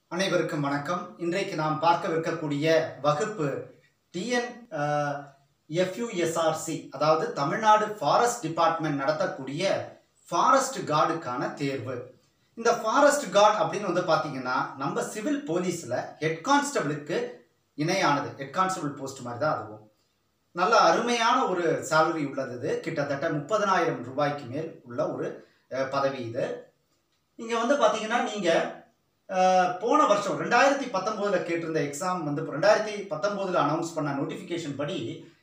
அனைவருக்கும் வணக்கம் இன்றைக்கு நாம் பார்க்கவிருக்கக்கூடிய வகுப்பு டிஎன் எஃப்யூஎஸ்ஆர்சி அதாவது தமிழ்நாடு ஃபாரஸ்ட் டிபார்ட்மெண்ட் நடத்தக்கூடிய ஃபாரஸ்ட் கார்டுக்கான தேர்வு இந்த ஃபாரஸ்ட் கார்டு அப்படின்னு வந்து பார்த்தீங்கன்னா நம்ம சிவில் போலீஸில் ஹெட் கான்ஸ்டபிளுக்கு இணையானது ஹெட் கான்ஸ்டபிள் போஸ்ட் மாதிரி தான் அதுவும் நல்ல அருமையான ஒரு salary உள்ளது இது கிட்டத்தட்ட முப்பதனாயிரம் ரூபாய்க்கு மேல் உள்ள ஒரு அஹ், பதவி இது இங்கே வந்து பார்த்தீங்கன்னா நீங்கள் போன வருஷம் ரெண்டாயிரத்தி பத்தொம்போதில் கேட்டிருந்த எக்ஸாம் வந்து இப்போ ரெண்டாயிரத்தி பத்தொம்போதில் அனௌன்ஸ் பண்ண நோட்டிஃபிகேஷன் படி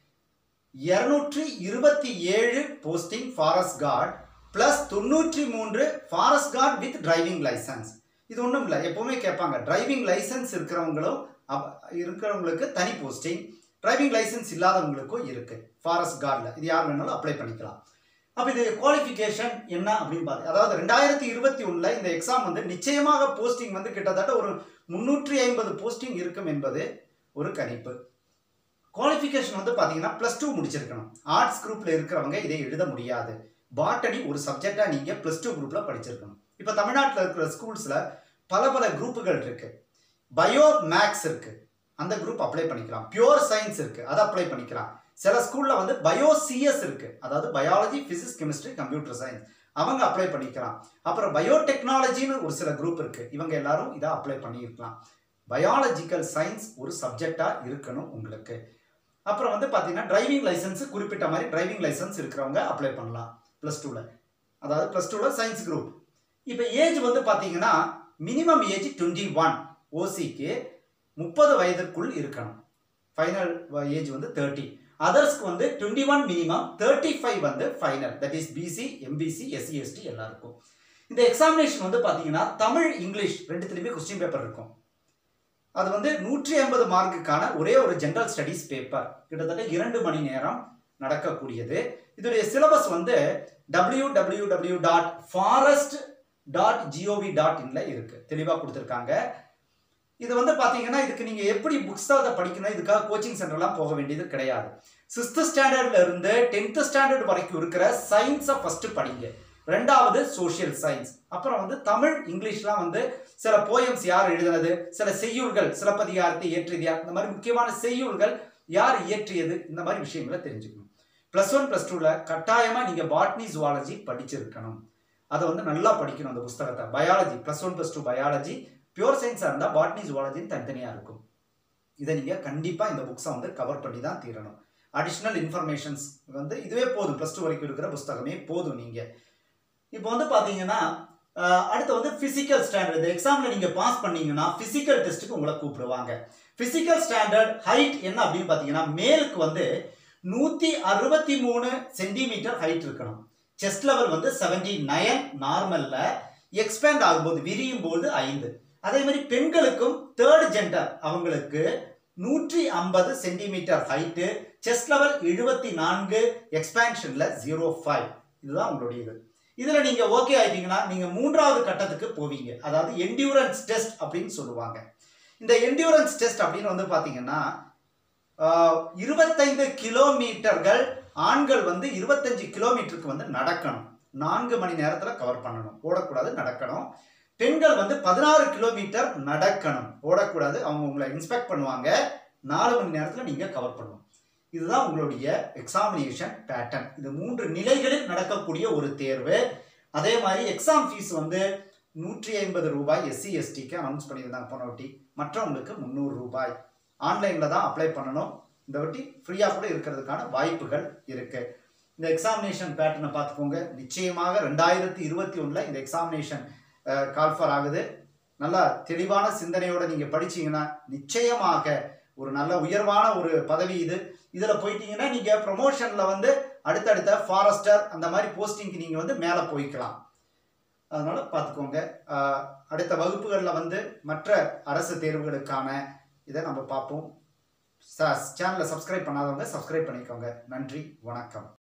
இரநூற்றி இருபத்தி ஏழு போஸ்டிங் ஃபாரஸ்ட் கார்டு ப்ளஸ் தொண்ணூற்றி மூன்று forest guard with driving licence இது ஒன்றும் இல்லை எப்போவுமே கேட்பாங்க டிரைவிங் லைசன்ஸ் இருக்கிறவங்களும் அப்- இருக்கிறவங்களுக்கு தனி போஸ்டிங் டிரைவிங் லைசன்ஸ் இல்லாதவங்களுக்கும் இருக்கு ஃபாரஸ்ட் கார்டில் இது யார் வேணாலும் அப்ளை பண்ணிக்கலாம் அப்போ இது குவாலிஃபிகேஷன் என்ன அப்படின்னு பார்த்து அதாவது ரெண்டாயிரத்தி இருபத்தி ஒன்றில் இந்த எக்ஸாம் வந்து நிச்சயமாக போஸ்டிங் வந்து கிட்டத்தட்ட ஒரு முந்நூற்றி ஐம்பது போஸ்டிங் இருக்கும் என்பது ஒரு கணிப்பு குவாலிஃபிகேஷன் வந்து பார்த்தீங்கன்னா ப்ளஸ் டூ முடிச்சிருக்கணும் ஆர்ட்ஸ் குரூப்பில் இருக்கிறவங்க இதை எழுத முடியாது பாட்டனி ஒரு சப்ஜெக்டாக நீங்கள் ப்ளஸ் டூ குரூப்பில் படிச்சிருக்கணும் இப்போ தமிழ்நாட்டில் இருக்கிற ஸ்கூல்ஸில் பல பல குரூப்புகள் இருக்கு பயோ மேக்ஸ் இருக்கு அந்த குரூப் அப்ளை பண்ணிக்கலாம் பியூர் சயின்ஸ் இருக்கு அதை அப்ளை பண்ணிக்கலாம் சில ஸ்கூல்ல வந்து பயோ சிஎஸ் இருக்கு அதாவது biology physics chemistry computer science அவங்க அப்ளை பண்ணிக்கலாம் அப்புறம் பயோடெக்னாலஜின்னு ஒரு சில குரூப் இருக்கு இவங்க எல்லாரும் இதை அப்ளை பண்ணியிருக்கலாம் பயாலஜிக்கல் சயின்ஸ் ஒரு சப்ஜெக்டா இருக்கணும் உங்களுக்கு அப்புறம் வந்து பார்த்தீங்கன்னா டிரைவிங் லைசன்ஸ் குறிப்பிட்ட மாதிரி டிரைவிங் லைசன்ஸ் இருக்கிறவங்க அப்ளை பண்ணலாம் ப்ளஸ் டூவில் அதாவது ப்ளஸ் டூவில் சயின்ஸ் குரூப் இப்போ ஏஜ் வந்து பார்த்தீங்கன்னா மினிமம் ஏஜ் டுவெண்ட்டி ஒன் ஓசிக்கு முப்பது வயதிற்குள் இருக்கணும் ஃபைனல் ஏஜ் வந்து தேர்ட்டி அதர்ஸ்க்கு வந்து twenty one minimum thirty five வந்து final that is BC MBC SC ST எல்லாருக்கும் இந்த எக்ஸாமினேஷன் வந்து பார்த்தீங்கன்னா தமிழ் இங்கிலீஷ் ரெண்டுத்துலையுமே கொஸ்டின் பேப்பர் இருக்கும் அது வந்து நூற்றி ஐம்பது மார்க்குக்கான ஒரே ஒரு ஜென்ரல் ஸ்டடீஸ் பேப்பர் கிட்டத்தட்ட இரண்டு மணி நேரம் நடக்கக்கூடியது இதோடைய சிலபஸ் வந்து W W W dot forest dot GOV dot இன்ல இருக்கு தெளிவாக கொடுத்துருக்காங்க இது வந்து பார்த்தீங்கன்னா இதுக்கு நீங்கள் எப்படி புக்ஸ் அதை படிக்கணும் இதுக்காக கோச்சிங் சென்டர்லாம் போக வேண்டியது கிடையாது சிக்ஸ்த் ஸ்டாண்டர்ட்ல இருந்து டென்த் ஸ்டாண்டர்ட் வரைக்கும் இருக்கிற சயின்ஸை ஃபர்ஸ்ட் படிங்க ரெண்டாவது சோஷியல் சயின்ஸ் அப்புறம் வந்து தமிழ் இங்கிலீஷ்லாம் வந்து சில போயம்ஸ் யார் எழுதினது சில செய்யுள்கள் சிலப்பதிகாரத்தை இயற்றியது யார் இந்த மாதிரி முக்கியமான செய்யுள்கள் யார் இயற்றியது இந்த மாதிரி விஷயங்களை தெரிஞ்சுக்கணும் ப்ளஸ் ஒன் ப்ளஸ் டூவில் கட்டாயமாக நீங்கள் பாட்னி ஜுவாலஜி படிச்சிருக்கணும் அதை வந்து நல்லா படிக்கணும் அந்த புஸ்தகத்தை biology plus one plus two biology pure சயின்ஸாக இருந்தால் பாட்னி ஜுவாலஜின்னு தனித்தனியாக இருக்கும் இதை நீங்கள் கண்டிப்பாக இந்த புக்ஸை வந்து கவர் பண்ணி தான் தீரணும் அடிஷ்னல் இன்ஃபர்மேஷன்ஸ் வந்து இதுவே போதும் ப்ளஸ் டூ வரைக்கும் இருக்கிற புஸ்தகமே போதும் நீங்கள் இப்போ வந்து பார்த்தீங்கன்னா அஹ், அடுத்து வந்து ஃபிசிக்கல் ஸ்டாண்டர்ட் இந்த எக்ஸாமில் நீங்கள் பாஸ் பண்ணீங்கன்னா ஃபிசிக்கல் டெஸ்ட்டுக்கு உங்களை கூப்பிடுவாங்க ஃபிசிக்கல் ஸ்டாண்டர்ட் ஹைட் என்ன அப்படின்னு பார்த்தீங்கன்னா மேலுக்கு வந்து நூற்றி அறுபத்தி மூணு சென்டிமீட்டர் ஹைட் இருக்கணும் செஸ்ட் லெவல் வந்து செவன்டி நயன் நார்மலில் எக்ஸ்பேண்ட் ஆகும்போது விரியும் போது ஐந்து அதே மாதிரி பெண்களுக்கும் தேர்ட் ஜெண்டர் அவங்களுக்கு நூற்றி ஐம்பது சென்டிமீட்டர் ஹைட்டு செஸ்ட் லெவல் எழுபத்தி நான்கு எக்ஸ்பேன்ஷனில் ஜீரோ ஃபைவ் இதுதான் உங்களுடைய இது இதில் நீங்கள் ஓகே ஆயிட்டீங்கன்னா நீங்கள் மூன்றாவது கட்டத்துக்கு போவீங்க அதாவது என்டியூரன்ஸ் டெஸ்ட் அப்படின்னு சொல்லுவாங்க இந்த என்டியூரன்ஸ் டெஸ்ட் அப்படின்னு வந்து பார்த்தீங்கன்னா ஆஹ், இருபத்தைந்து கிலோமீட்டர்கள் ஆண்கள் வந்து இருபத்தஞ்சு கிலோமீட்டருக்கு வந்து நடக்கணும் நான்கு மணி நேரத்தில் கவர் பண்ணணும் ஓடக்கூடாது நடக்கணும் பெண்கள் வந்து பதினாறு கிலோமீட்டர் நடக்கணும் ஓடக்கூடாது அவங்க உங்களை இன்ஸ்பெக்ட் பண்ணுவாங்க நாலு மணி நேரத்தில் நீங்கள் கவர் பண்ணணும் இதுதான் உங்களுடைய எக்ஸாமினேஷன் பேட்டர்ன் இது மூன்று நிலைகளில் நடக்கக்கூடிய ஒரு தேர்வு அதே மாதிரி எக்ஸாம் ஃபீஸ் வந்து நூற்றி ஐம்பது ரூபாய் எஸ்சி எஸ்டிக்கு அனௌன்ஸ் பண்ணியிருந்தாங்க போன வாட்டி மற்றவங்களுக்கு முந்நூறு ரூபாய் ஆன்லைனில் தான் அப்ளை பண்ணணும் இந்த வாட்டி ஃப்ரீயாக கூட இருக்கிறதுக்கான வாய்ப்புகள் இருக்கு இந்த எக்ஸாமினேஷன் பேட்டர்னை பார்த்துக்கோங்க நிச்சயமாக ரெண்டாயிரத்தி இருபத்தி ஒன்றில் இந்த எக்ஸாமினேஷன் கால்ஃபர் ஆகுது நல்லா தெளிவான சிந்தனையோட நீங்கள் படிச்சீங்கன்னா நிச்சயமாக ஒரு நல்ல உயர்வான ஒரு பதவி இது இதில் போயிட்டீங்கன்னா நீங்கள் ப்ரொமோஷனில் வந்து அடுத்தடுத்த ஃபாரஸ்டர் அந்த மாதிரி போஸ்டிங்க்கு நீங்கள் வந்து மேலே போய்க்கலாம் அதனால் பார்த்துக்கோங்க ஆஹ் அடுத்த வகுப்புகளில் வந்து மற்ற அரசு தேர்வுகளுக்கான இதை நம்ம பார்ப்போம் சேனலை சப்ஸ்கிரைப் பண்ணாதவங்க சப்ஸ்கிரைப் பண்ணிக்கோங்க நன்றி வணக்கம்